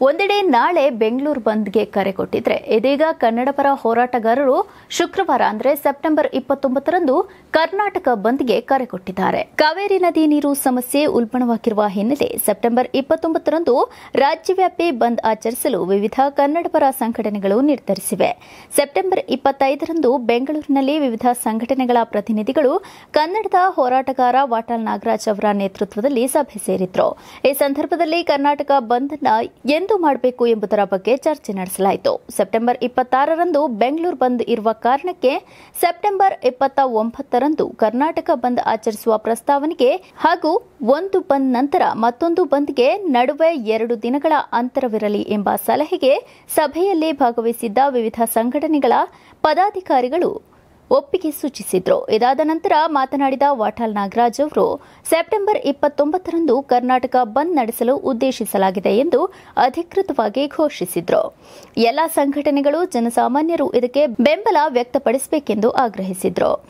ಒಂದೆಡೆ ನಾಳೆ ಬೆಂಗಳೂರು ಬಂದ್ಗೆ ಕರೆ ಕೊಟ್ಟಿದ್ರೆ ಇದೀಗ ಕನ್ನಡ ಪರ ಹೋರಾಟಗಾರರು ಶುಕ್ರವಾರ ಅಂದ್ರೆ ಸೆಪ್ಟೆಂಬರ್ ಇಪ್ಪತ್ತೊಂಬತ್ತರಂದು ಕರ್ನಾಟಕ ಬಂದ್ಗೆ ಕರೆ ಕೊಟ್ಟಿದ್ದಾರೆ ಕಾವೇರಿ ನದಿ ನೀರು ಸಮಸ್ಯೆ ಉಲ್ಬಣವಾಗಿರುವ ಹಿನ್ನೆಲೆ ಸೆಪ್ಟೆಂಬರ್ ಇಪ್ಪತ್ತೊಂಬತ್ತರಂದು ರಾಜ್ಯವ್ಯಾಪಿ ಬಂದ್ ಆಚರಿಸಲು ವಿವಿಧ ಕನ್ನಡ ಪರ ಸಂಘಟನೆಗಳು ನಿರ್ಧರಿಸಿವೆ ಸೆಪ್ಟೆಂಬರ್ ಇಪ್ಪತ್ತೈದರಂದು ಬೆಂಗಳೂರಿನಲ್ಲಿ ವಿವಿಧ ಸಂಘಟನೆಗಳ ಪ್ರತಿನಿಧಿಗಳು ಕನ್ನಡದ ಹೋರಾಟಗಾರ ವಾಟಾಳ್ ನಾಗರಾಜ್ ಅವರ ನೇತೃತ್ವದಲ್ಲಿ ಸಭೆ ಸೇರಿದ್ರು ಈ ಸಂದರ್ಭದಲ್ಲಿ ಕರ್ನಾಟಕ ಬಂದ್ ಅನ್ನ ಎಂದು ಮಾಡಬೇಕು ಎಂಬುದರ ಬಗ್ಗೆ ಚರ್ಚೆ ನಡೆಸಲಾಯಿತು ಸೆಪ್ಟೆಂಬರ್ ಇಪ್ಪತ್ತಾರರಂದು ಬೆಂಗಳೂರು ಬಂದ್ ಇರುವ ಕಾರಣಕ್ಕೆ ಸೆಪ್ಟೆಂಬರ್ ಇಪ್ಪತ್ತ ಒಂಬತ್ತರಂದು ಕರ್ನಾಟಕ ಬಂದ್ ಆಚರಿಸುವ ಪ್ರಸ್ತಾವನೆಗೆ ಹಾಗೂ ಒಂದು ಬಂದ್ ನಂತರ ಮತ್ತೊಂದು ಬಂದ್ಗೆ ನಡುವೆ ಎರಡು ದಿನಗಳ ಅಂತರವಿರಲಿ ಎಂಬ ಸಲಹೆಗೆ ಸಭೆಯಲ್ಲಿ ಭಾಗವಹಿಸಿದ್ದ ವಿವಿಧ ಸಂಘಟನೆಗಳ ಪದಾಧಿಕಾರಿಗಳು ಒಪ್ಪಿಗೆ ಸೂಚಿಸಿದ್ರು ಇದಾದ ನಂತರ ಮಾತನಾಡಿದ ವಾಟಾಳ್ ನಾಗರಾಜ್ ಅವರು ಸೆಪ್ಟೆಂಬರ್ ಇಪ್ಪತ್ತೊಂಬತ್ತರಂದು ಕರ್ನಾಟಕ ಬಂದ್ ನಡೆಸಲು ಉದ್ದೇಶಿಸಲಾಗಿದೆ ಎಂದು ಅಧಿಕೃತವಾಗಿ ಘೋಷಿಸಿದ್ರು ಎಲ್ಲ ಸಂಘಟನೆಗಳು ಜನಸಾಮಾನ್ಯರು ಇದಕ್ಕೆ ಬೆಂಬಲ ವ್ಯಕ್ತಪಡಿಸಬೇಕೆಂದು ಆಗ್ರಹಿಸಿದ್ರು